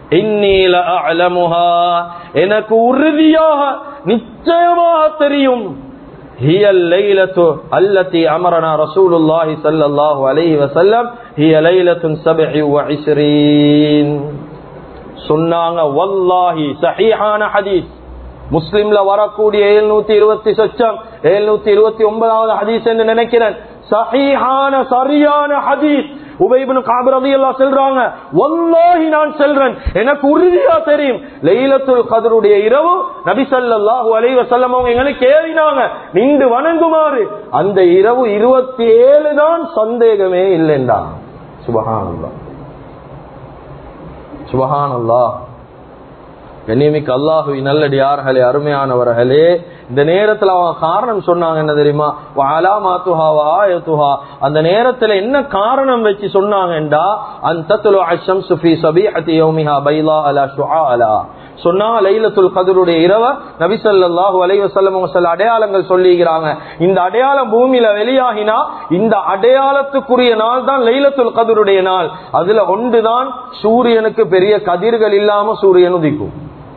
எனக்கு உறுதியாக நிச்சயமாக தெரியும் هي الليلة التي أمرنا رسول الله صلى الله عليه وسلم هي ليلة سبع وعشرين சொன்னாங்க வல்லாஹி சஹீஹான ஹதீஸ் முஸ்லிம்ல வரக்கூடிய எழுநூத்தி இருபத்தி சொச்சம் எழுநூத்தி இருபத்தி ஒன்பதாவது ஹதீஸ் என்று நினைக்கிறேன் சஹீஹான சரியான ஹதீஸ் உபைபின் காபிரதி எல்லாம் செல்றாங்க வல்லாஹி நான் செல்றேன் எனக்கு உறுதியா தெரியும் லைலத்துல் கதருடைய இரவு நபி ஸல்லல்லாஹு அலைஹி வஸல்லம் அவங்க எங்களுக்கு ஏறினாங்க நின்று வணங்குமாறு அந்த இரவு இருபத்தி ஏழு தான் சந்தேகமே இல்லைண்டா சுபஹானல்லாஹ் சுபஹானல்லாஹ் கண்ணியமிக்க அல்லாஹுவி நல்லடியார்களே அருமையானவர்களே இந்த நேரத்துல அவங்க காரணம் சொன்னாங்க என்ன தெரியுமா அலாமாத்துஹா ஆயத்துஹா அந்த நேரத்துல என்ன காரணம் வச்சு சொன்னாங்கன்றா அந்த அஷம் சுஃபி சபி அதி யோமிஹா பைலா அலா ஷுஆ அலா சொன்னா லைலத்துல் கதருடைய இரவ நபிசல்லாஹு அலைவசல்லம் சில அடையாளங்கள் சொல்லிக்கிறாங்க இந்த அடையாளம் பூமியில வெளியாகினா இந்த அடையாளத்துக்குரிய நாள் தான் லைலத்துல் கதருடைய நாள் அதுல ஒன்றுதான் சூரியனுக்கு பெரிய கதிர்கள் இல்லாம சூரியன் உதிக்கும்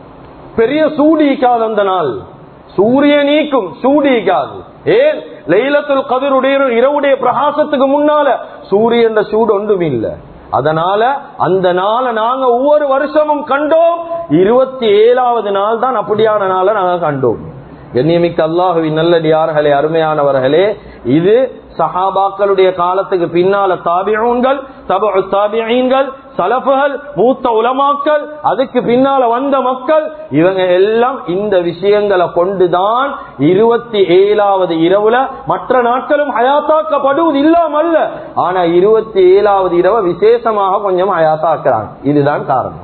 பெரிய சூடிக்காது அந்த நாள் சூரியன் நீக்கும் சூடிக்காது ஏன் லைலத்துல் கதிருடைய இரவுடைய பிரகாசத்துக்கு முன்னால சூரியன் சூடு ஒன்றும் இல்லை அதனால அந்த நாளை நாங்க ஒவ்வொரு வருஷமும் கண்டோம் இருபத்தி ஏழாவது நாள் தான் அப்படியான நாளை நாங்க கண்டோம் கண்ணியமிக்க அல்லாஹுவின் நல்லடியார்களே அருமையானவர்களே இது சஹாபாக்களுடைய காலத்துக்கு பின்னால தாபியூன்கள் தபு தாபியீன்கள் சலப்புகள் மூத்த உலமாக்கள் அதுக்கு பின்னால வந்த மக்கள் இவங்க எல்லாம் இந்த விஷயங்களை கொண்டுதான் இருபத்தி ஏழாவது இரவுல மற்ற நாட்களும் ஹயாத்தாக்கப்படுவது இல்லாமல்ல ஆனா இருபத்தி ஏழாவது இரவு விசேஷமாக கொஞ்சம் ஹயாத்தாக்குறாங்க இதுதான் காரணம்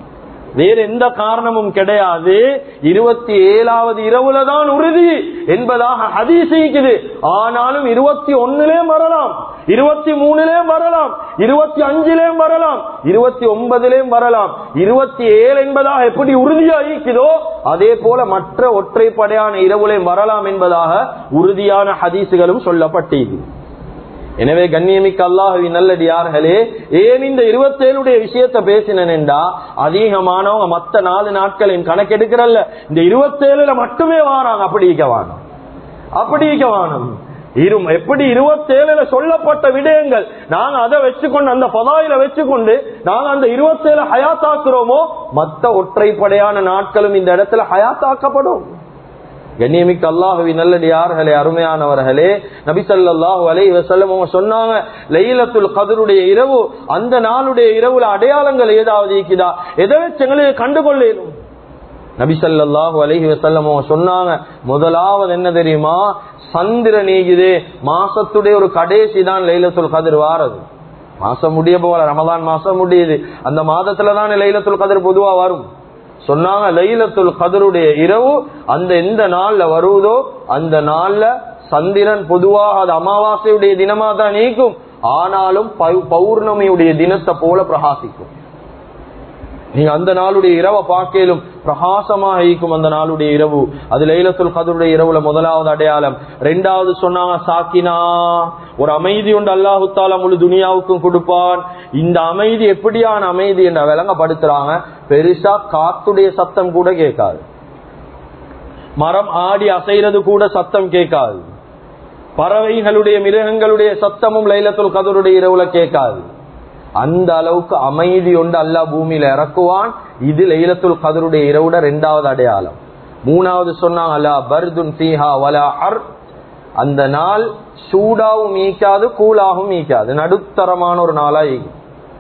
வேற எந்த காரணமும் கிடையாது இருபத்தி ஏழாவது இரவுல தான் உறுதி என்பதாக அதிசயிக்குது ஆனாலும் இருபத்தி ஒன்னுலயும் வரலாம் இருபத்தி மூணுலயும் வரலாம் இருபத்தி அஞ்சுலயும் வரலாம் இருபத்தி ஒன்பதுலயும் வரலாம் இருபத்தி ஏழு என்பதாக எப்படி உறுதியாகிக்குதோ அதே போல மற்ற ஒற்றைப்படையான இரவுலையும் வரலாம் என்பதாக உறுதியான ஹதீசுகளும் சொல்லப்பட்டது எனவே கண்ணியமிக்க அல்லாஹவி நல்லடியார்களே ஏன் இந்த இருபத்தேழுடைய விஷயத்த பேசினேன்டா அதிகமானவங்க மத்த நாலு நாட்களின் கணக்கெடுக்கிறல்ல இந்த இருபத்தேழுல மட்டுமே வாராங்க அப்படி வானம் அப்படி வானம் இரும் எப்படி இருபத்தேழுல சொல்லப்பட்ட விடயங்கள் நாங்க அதை வச்சுக்கொண்டு அந்த பதாயில வச்சுக்கொண்டு நாங்க அந்த இருபத்தேழு ஹயாத்தாக்குறோமோ மத்த ஒற்றைப்படையான நாட்களும் இந்த இடத்துல ஹயாத்தாக்கப்படும் கண்ணியமிக்க அல்லாஹுவி நல்லடியார்களே அருமையானவர்களே நபிசல்லாஹு அலை வசல்லம் அவங்க சொன்னாங்க லைலத்துல் கதருடைய இரவு அந்த நாளுடைய இரவுல அடையாளங்கள் ஏதாவது இருக்குதா எதை வச்சு எங்களுக்கு கண்டுகொள்ளணும் நபிசல்லாஹு அலஹி வசல்லம் அவங்க சொன்னாங்க முதலாவது என்ன தெரியுமா சந்திர நீகுது மாசத்துடைய ஒரு கடைசி தான் லைலத்துல் கதிர் வாரது மாசம் முடிய போல ரமதான் மாசம் முடியுது அந்த மாதத்துல தான் லைலத்துல் கதிர் பொதுவா வரும் சொன்னாங்க லைலத்துல் கதருடைய இரவு அந்த எந்த நாள்ல வருவதோ அந்த நாள்ல சந்திரன் பொதுவாக அது அமாவாசையுடைய தினமா தான் நீக்கும் ஆனாலும் பௌ- பௌர்ணமியுடைய தினத்தை போல பிரகாசிக்கும் நீங்க அந்த நாளுடைய இரவை பார்க்கலும் பிரகாசமாக இருக்கும் அந்த நாளுடைய இரவு அது லைலத்துல் கதருடைய இரவுல முதலாவது அடையாளம் ரெண்டாவது சொன்னாங்க சாக்கினா ஒரு அமைதி உண்டு அல்லாஹு தாலா முழு துனியாவுக்கும் கொடுப்பான் இந்த அமைதி எப்படியான அமைதி என்ற விளங்கப்படுத்துறாங்க பெருசா காத்துடைய சத்தம் கூட கேட்காது மரம் ஆடி அசைறது கூட சத்தம் கேட்காது பறவைகளுடைய மிருகங்களுடைய சத்தமும் லைலத்துல் கதருடைய இரவுல கேட்காது அந்த அளவுக்கு அமைதி ஒன்று அல்லாஹ் பூமியில இறக்குவான் இது லைலத்துல் கதருடைய இரவுட ரெண்டாவது அடையாளம் மூணாவது சொன்னாங்க அல்லா பர்துன் ஃபீஹா வலா ஹர் அந்த நாள் சூடாவும் மீக்காது கூலாகவும் மீக்காது நடுத்தரமான ஒரு நாளா ஈக்கும்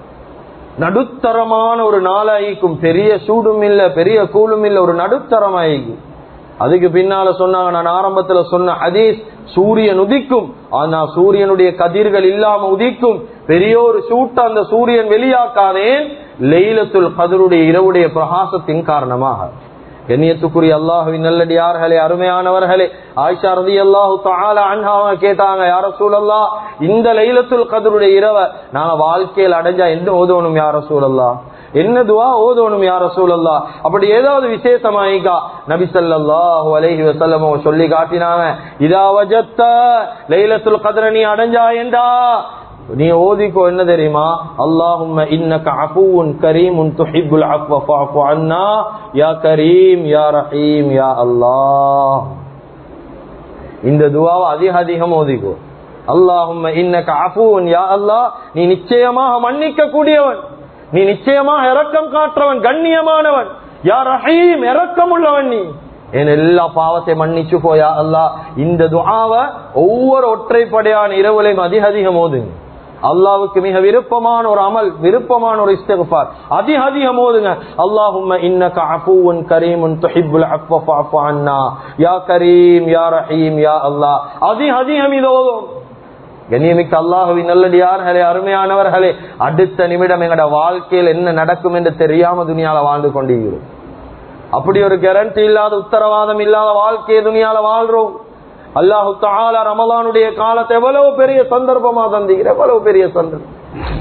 நடுத்தரமான ஒரு நாளா ஈக்கும் பெரிய சூடும் இல்ல பெரிய கூலும் இல்ல ஒரு நடுத்தரமா ஈக்கும் அதுக்கு பின்னால சொன்னாங்க நான் ஆரம்பத்துல சொன்ன ஹதீஸ் சூரியன் உதிக்கும் ஆனா சூரியனுடைய கதிர்கள் இல்லாம உதிக்கும் பெரிய ஒரு சூட்ட அந்த சூரியன் வெளியாக்காதேன் லெய்லத்துல் கதருடைய இரவுடைய பிரகாசத்தின் காரணமாக கண்ணியத்துக்குரிய அல்லாஹுவின் நல்லடியார்களே அருமையானவர்களே ஆயிஷா ரதி அல்லாஹு தாலா அன்ஹாவ கேட்டாங்க யார சூழல்லா இந்த லைலத்துல் கதருடைய இரவை நாங்க வாழ்க்கையில் அடைஞ்சா என்ன ஓதணும் யார சூழல்லா என்ன துவா ஓதணும் யார சூழல்லா அப்படி ஏதாவது விசேஷமாயிக்கா நபி ஸல்லல்லாஹு அலைஹி வஸல்லம் சொல்லி காட்டினாங்க இதா வஜத்த லைலத்துல் கத்ர நீ அடைஞ்சா என்றா நீ ஓதிக்கோ என்ன தெரியுமா அல்லாஹும்ம இன்னக அஃபூன் கரீமுன் துஹிப்புல் அஃவ ஃபஅஃபு அன்னா யா கரீம் யா ரஹீம் யா அல்லாஹ் இந்த துவாவை அதிக அதிகம் ஓதிக்கோ அல்லாஹும்ம இன்னக அஃபூன் யா அல்லாஹ் நீ நிச்சயமாக மன்னிக்க கூடியவன் நீ நிச்சயமாக இரக்கம் காட்டுறவன் கண்ணியமானவன் யா ரஹீம் இரக்கம் உள்ளவன் நீ என் எல்லா பாவத்தை மன்னிச்சு போயா அல்லாஹ் இந்த துஆவை ஒவ்வொரு ஒற்றைப்படையான இரவுலையும் அதிக அதிகம் ஓதுங்க அல்லாவுக்கு மிக விருப்பமான ஒரு அமல் விருப்பமான ஒரு இஸ்திக்ஃபார் அதிக அதிகம் ஓதுங்க அல்லாஹும்ம இன்னக அஃபூன் கரீமுன் துஹிப்புல் அஃவ ஃபஅஃபு அன்னா யா கரீம் யா ரஹீம் யா அல்லாஹ் அதிக அதிகம் இது ஓதும் கண்ணியமிக்க அல்லாஹுவின் நல்லடியார்களே அருமையானவர்களே அடுத்த நிமிடம் எங்கட வாழ்க்கையில் என்ன நடக்கும் என்று தெரியாம துணியால வாழ்ந்து கொண்டிருக்கிறோம் அப்படி ஒரு கேரண்டி இல்லாத உத்தரவாதம் இல்லாத வாழ்க்கையை துணியால வாழ்றோம் அல்லாஹு தாலா ரமலானுடைய காலத்தை எவ்வளவு பெரிய சந்தர்ப்பமா தந்தீங்க எவ்வளவு பெரிய சந்தர்ப்பம்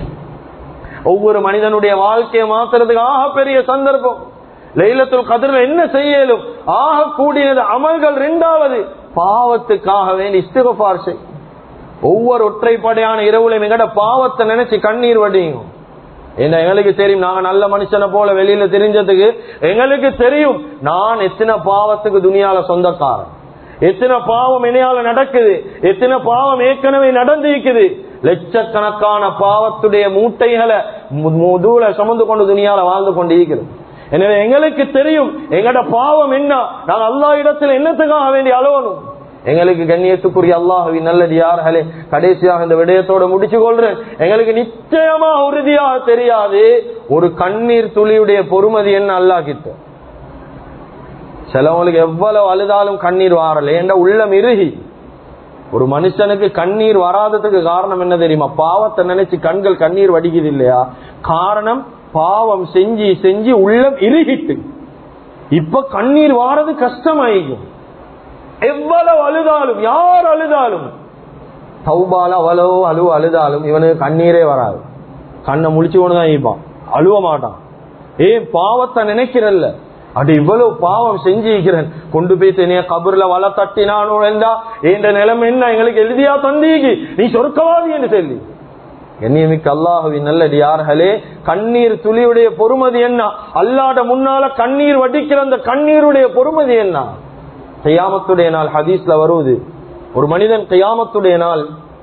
ஒவ்வொரு மனிதனுடைய வாழ்க்கையை மாத்துறதுக்கு ஆக பெரிய சந்தர்ப்பம் லைலத்துல் கதிரில் என்ன செய்யலும் ஆக கூடியது அமல்கள் ரெண்டாவது பாவத்துக்காக வேண்டி இஸ்திகபார் செய் ஒவ்வொரு ஒற்றைப்படையான இரவுல எங்கட பாவத்தை நினைச்சு கண்ணீர் வடியும் என்ன எங்களுக்கு தெரியும் நாங்க நல்ல மனுஷனை போல வெளியில தெரிஞ்சதுக்கு எங்களுக்கு தெரியும் நான் எத்தனை பாவத்துக்கு துணியால சொந்தக்காரன் எத்தனை பாவம் இணையால நடக்குது எத்தனை பாவம் ஏற்கனவே நடந்திருக்குது லட்சக்கணக்கான பாவத்துடைய மூட்டைகளை மு- முதுகுல சுமந்து கொண்டு துணியால வாழ்ந்து கொண்டு இருக்கிறது எனவே எங்களுக்கு தெரியும் எங்கட பாவம் என்ன நாங்க அல்லா இடத்துல என்னத்துக்காக வேண்டி அலவணும் எங்களுக்கு கண்ணியத்துக்குரிய அல்லாஹுவின் நல்லடியார்களே கடைசியாக இந்த விடயத்தோட முடிச்சு கொள்றேன் எங்களுக்கு நிச்சயமா உறுதியாக தெரியாது ஒரு கண்ணீர் துளியுடைய பொறுமதி என்ன அல்லாஹ் கிட்ட சிலவங்களுக்கு எவ்வளவு அழுதாலும் கண்ணீர் வாரல ஏண்டா உள்ளம் இறுகி ஒரு மனுஷனுக்கு கண்ணீர் வராததுக்கு காரணம் என்ன தெரியுமா பாவத்தை நினைச்சு கண்கள் கண்ணீர் வடிக்குது இல்லையா காரணம் பாவம் செஞ்சு செஞ்சு உள்ளம் இறுகிட்டு இப்ப கண்ணீர் வாரது கஷ்டமாயிக்கும் எவ்வளவு அழுதாலும் யார் அழுதாலும் தௌபால அவ்வளவு அழுவ அழுதாலும் இவனுக்கு கண்ணீரே வராது கண்ணை முழிச்சு கொண்டுதான் இருப்பான் அழுவ மாட்டான் ஏன் பாவத்தை நினைக்கிறல்ல அடி இவ்வளவு பாவம் செஞ்சிருக்கிறேன் கொண்டு போய் தனியா கபர்ல வள தட்டினானோ என்றா என்ற நிலைமை என்ன எங்களுக்கு எழுதியா தந்தீகி நீ சொர்க்கவாதி என்று சொல்லி கண்ணியமிக்க அல்லாஹுவின் நல்லடியார்களே கண்ணீர் துளியுடைய பொறுமதி என்ன அல்லாட முன்னால கண்ணீர் வடிக்கிற அந்த கண்ணீருடைய பொறுமதி என்ன கையாமத்துடைய நாள் ஹதீஸ்ல வருவது ஒரு மனிதன் கையாமத்துடைய நாள்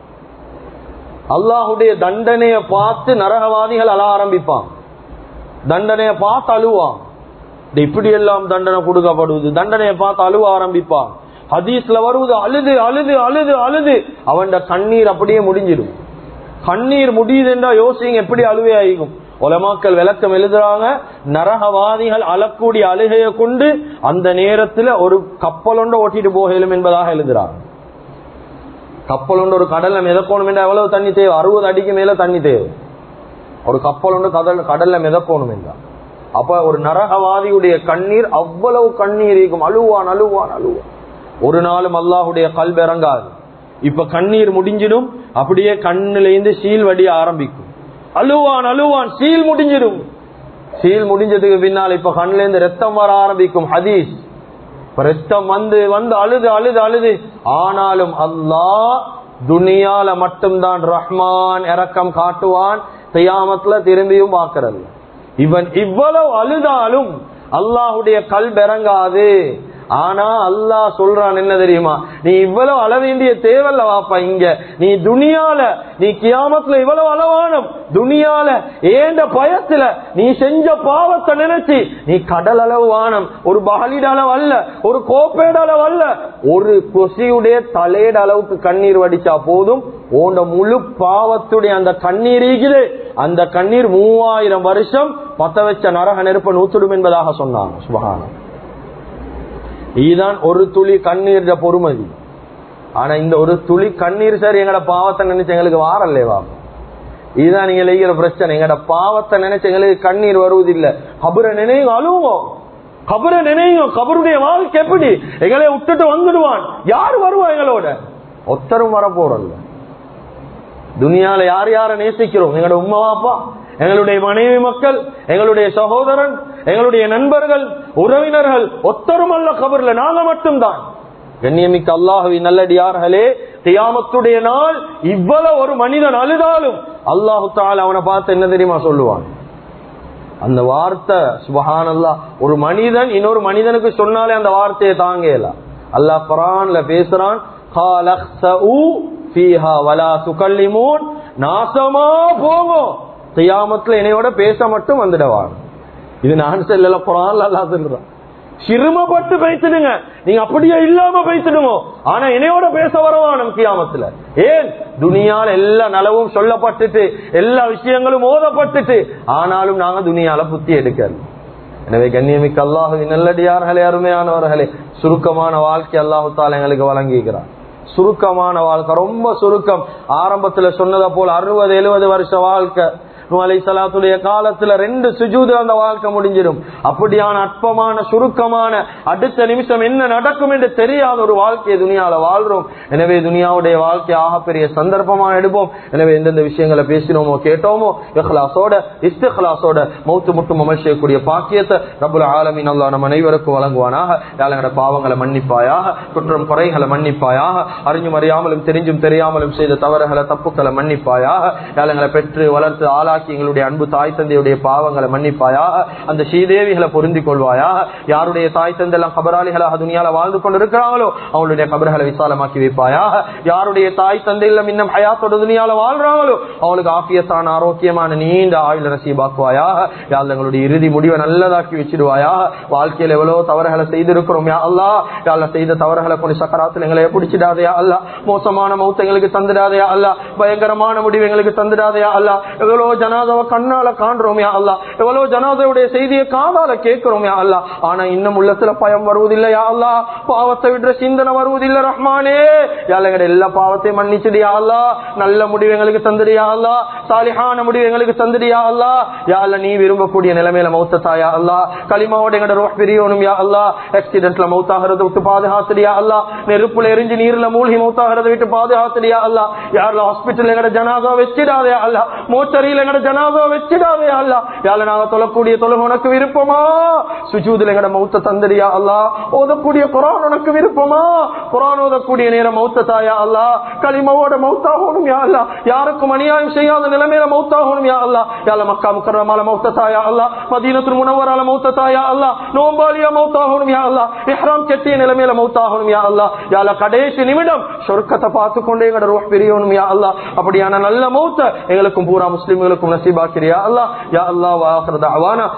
அல்லாஹுடைய தண்டனையை பார்த்து நரகவாதிகள் அழ ஆரம்பிப்பான் தண்டனையை பார்த்து அழுவான் இது இப்படி எல்லாம் தண்டனை கொடுக்கப்படுவது தண்டனையை பார்த்து அழுவ ஆரம்பிப்பான் ஹதீஸ்ல வருவது அழுது அழுது அழுது அழுது அவன் கண்ணீர் அப்படியே முடிஞ்சிடும் கண்ணீர் முடியுதுன்றா யோசிங்க எப்படி அழுவே ஆகும் உலமாக்கள் விளக்கம் எழுதுறாங்க நரகவாதிகள் அழக்கூடிய அழுகையை கொண்டு அந்த நேரத்துல ஒரு கப்பல் ஒன்று ஓட்டிட்டு போகலும் என்பதாக எழுதுறாங்க கப்பல் ஒன்று ஒரு கடல்ல மிதக்கணும் என்றா எவ்வளவு தண்ணி தேவை அறுபது அடிக்கு மேல தண்ணி தேவை ஒரு கப்பல் ஒன்று கடல் கடல்ல மிதக்கணும் என்றா அப்ப ஒரு நரகவாதியுடைய கண்ணீர் அவ்வளவு கண்ணீர் இருக்கும் அழுவான் அழுவான் அழுவான் ஒரு நாளும் அல்லாஹுடைய கல்வி இறங்காது இப்ப கண்ணீர் முடிஞ்சிடும் அப்படியே கண்ணுல இருந்து சீல் வடிய ஆரம்பிக்கும் அழுவான் அழுவான் சீல் முடிஞ்சிடும் சீல் முடிஞ்சதுக்கு பின்னால் இப்ப கண்ணுல இருந்து ரத்தம் வர ஆரம்பிக்கும் ஹதீஸ் இப்ப ரத்தம் வந்து வந்து அழுது அழுது அழுது ஆனாலும் அல்லாஹ் துனியால மட்டும்தான் ரஹ்மான் இரக்கம் காட்டுவான் செய்யாமத்துல திரும்பியும் பார்க்கறது இவன் இவ்வளவு அழுதாலும் அல்லாஹுடைய கல் இறங்காது ஆனா அல்லாஹ் சொல்றான் என்ன தெரியுமா நீ இவ்வளவு அள வேண்டிய தேவையில்ல வாப்பா இங்க நீ துனியால நீ கியாமத்துல இவ்வளவு அளவானம் துனியால ஏண்ட பயத்துல நீ செஞ்ச பாவத்தை நினைச்சு நீ கடல் அளவு வானம் ஒரு பகலிட அளவு அல்ல ஒரு கோப்பேட அளவு அல்ல ஒரு கொசியுடைய தலையிட அளவுக்கு கண்ணீர் வடிச்சா போதும் உண்ட முழு பாவத்துடைய அந்த கண்ணீர் இருக்குது அந்த கண்ணீர் மூவாயிரம் வருஷம் பத்த வச்ச நரக நெருப்ப நூத்துடும் என்பதாக சொன்னாங்க சுபகானம் இதுதான் ஒரு துளி கண்ணீர் பொறுமதி ஆனா இந்த ஒரு துளி கண்ணீர் சார் எங்கட பாவத்தை நினைச்சு எங்களுக்கு வாரல்லேவா இதுதான் நீங்க செய்கிற பிரச்சனை எங்கட பாவத்தை நினைச்சு எங்களுக்கு கண்ணீர் வருவதில்லை கபரை நினைவு அழுவோம் கபரை நினைவு கபருடைய வாழ்க்கை எப்படி எங்களை விட்டுட்டு வந்துடுவான் யார் வருவா எங்களோட ஒத்தரும் வர போறல்ல துனியால யார் யார நேசிக்கிறோம் எங்களோட உம்மா அப்பா எங்களுடைய மனைவி மக்கள் எங்களுடைய சகோதரன் எங்களுடைய நண்பர்கள் உறவினர்கள் ஒத்தரும் அல்ல கபர்ல நாங்க மட்டும்தான் கண்ணியமிக்க அல்லாஹுவி நல்லடியார்களே தியாமத்துடைய நாள் இவ்வளவு ஒரு மனிதன் அழுதாலும் அல்லாஹு தால் அவனை பார்த்து என்ன தெரியுமா சொல்லுவான் அந்த வார்த்தை சுபஹான் அல்லா ஒரு மனிதன் இன்னொரு மனிதனுக்கு சொன்னாலே அந்த வார்த்தையை தாங்கல அல்லாஹ் குரான்ல பேசுறான் நாசமா போகும் தியாமத்துல என்னையோட பேச மட்டும் வந்துடுவான் இது நான் செல்லல குரான் அல்லா சொல்றான் சிறுமப்பட்டு பேசிடுங்க நீங்க அப்படியே இல்லாம பேசிடுங்க ஆனா என்னையோட பேச வரவானும் கியாமத்துல ஏன் துனியால எல்லா நலவும் சொல்லப்பட்டுட்டு எல்லா விஷயங்களும் ஓதப்பட்டுட்டு ஆனாலும் நாங்க துனியால புத்தி எடுக்கல எனவே கண்ணியமிக்க அல்லாஹு நல்லடியார்களே அருமையானவர்களே சுருக்கமான வாழ்க்கை அல்லாஹு தால எங்களுக்கு வழங்கிக்கிறார் சுருக்கமான வாழ்க்கை ரொம்ப சுருக்கம் ஆரம்பத்துல சொன்னதை போல அறுபது எழுபது வருஷ வாழ்க்கை அலை சலாத்துடைய காலத்துல ரெண்டு சுஜூது அந்த வாழ்க்கை முடிஞ்சிடும் அப்படியான அற்பமான சுருக்கமான அடுத்த நிமிஷம் என்ன நடக்கும் என்று தெரியாத ஒரு வாழ்க்கையை துணியால வாழ்றோம் எனவே துனியாவுடைய வாழ்க்கை ஆகப்பெரிய சந்தர்ப்பமா எடுப்போம் எனவே எந்தெந்த விஷயங்களை பேசினோமோ கேட்டோமோ இஹ்லாசோட இஸ்திஹ்லாசோட மௌத்து முட்டும் அமல் செய்யக்கூடிய பாக்கியத்தை ரபுல் ஆலமின் அல்லா நம் அனைவருக்கும் வழங்குவானாக யாழங்கட பாவங்களை மன்னிப்பாயாக குற்றம் குறைகளை மன்னிப்பாயாக அறிஞ்சும் அறியாமலும் தெரிஞ்சும் தெரியாமலும் செய்த தவறுகளை தப்புக்களை மன்னிப்பாயாக யாழங்களை பெற்று வளர்த்து ஆளா ஆளாக்கி எங்களுடைய அன்பு தாய் தந்தையுடைய பாவங்களை மன்னிப்பாயா அந்த ஸ்ரீதேவிகளை பொருந்தி கொள்வாயா யாருடைய தாய் தந்தை எல்லாம் கபராளிகளாக துணியால வாழ்ந்து கொண்டிருக்கிறாங்களோ அவங்களுடைய கபர்களை விசாலமாக்கி வைப்பாயா யாருடைய தாய் தந்தை எல்லாம் இன்னும் ஹயாத்தோட துணியால வாழ்றாங்களோ அவங்களுக்கு ஆபியத்தான ஆரோக்கியமான நீண்ட ஆயுள் நசீபாக்குவாயா யார் எங்களுடைய இறுதி முடிவை நல்லதாக்கி வச்சிருவாயா வாழ்க்கையில் எவ்வளவு தவறுகளை செய்திருக்கிறோம் யா அல்லா யாழ்ல செய்த தவறுகளை கொண்டு சக்கராத்தில் எங்களை பிடிச்சிடாதையா அல்ல மோசமான மௌத்த எங்களுக்கு தந்துடாதையா அல்ல பயங்கரமான முடிவு எங்களுக்கு தந்துடாதையா அல்ல எவ்வளவு ஜனாதாவை கண்ணால காண்றோம் யா அல்லா எவ்வளவு ஜனாதாவுடைய செய்தியை காதால கேட்கிறோம் யா அல்லா ஆனா இன்னும் உள்ளத்துல பயம் வருவதில்லை யா அல்லா பாவத்தை விடுற சிந்தனை வருவதில்லை ரஹ்மானே யாழங்கட எல்லா பாவத்தையும் மன்னிச்சுடியா அல்லா நல்ல முடிவு எங்களுக்கு தந்துடியா அல்லா சாலிஹான முடிவு எங்களுக்கு தந்துடியா அல்லா யா அல்ல நீ விரும்பக்கூடிய நிலைமையில மௌத்த தாயா அல்லா களிமாவோட எங்கட ரோஹ் பிரியணும் யா அல்லா ஆக்சிடென்ட்ல மௌத்தாகிறத விட்டு பாதுகாத்துடியா அல்லா நெருப்புல எரிஞ்சு நீர்ல மூழ்கி மௌத்தாகிறத விட்டு பாதுகாத்துடியா அல்லா யாருல ஹாஸ்பிட்டல் எங்கட ஜனாதா வச்சிடாதே அல்லா மோச்சரியில எங்கட ஜனாதா வச்சிடாதே அல்லா யால நாங்க தொழக்கூடிய தொழுக உனக்கு விருப்பமா சுஜூதுல எங்கட மௌத்த தந்தடியா அல்லா ஓதக்கூடிய குரான் உனக்கு விருப்பமா குரான் ஓதக்கூடிய நேரம் மௌத்த தாயா அல்லா களிமாவோட மௌத்தாகணும் யா அல்லா யாருக்கும் அநியாயம் செய்யாத நிலைமையில மௌத்தாகணும் யா அல்லா யால மக்கா முக்கரமால மௌத்த தாயா அல்லா மதீனத்து முனவரால மௌத்த தாயா அல்லா நோம்பாலியா மௌத்தாகணும் யா அல்லா இஹ்ராம் கெட்டிய நிலைமையில மௌத்தாகணும் யா அல்லா யால கடைசி நிமிடம் சொர்க்கத்தை பார்த்து கொண்டே எங்கட ரோஹ் பிரியணும் யா அல்லா அப்படியான நல்ல மௌத்த எங்களுக்கும் பூரா முஸ்லிம்களுக்கும் நசீபாக்கிறியா அல்லா யா அல்லா வாஹர் தஅவானா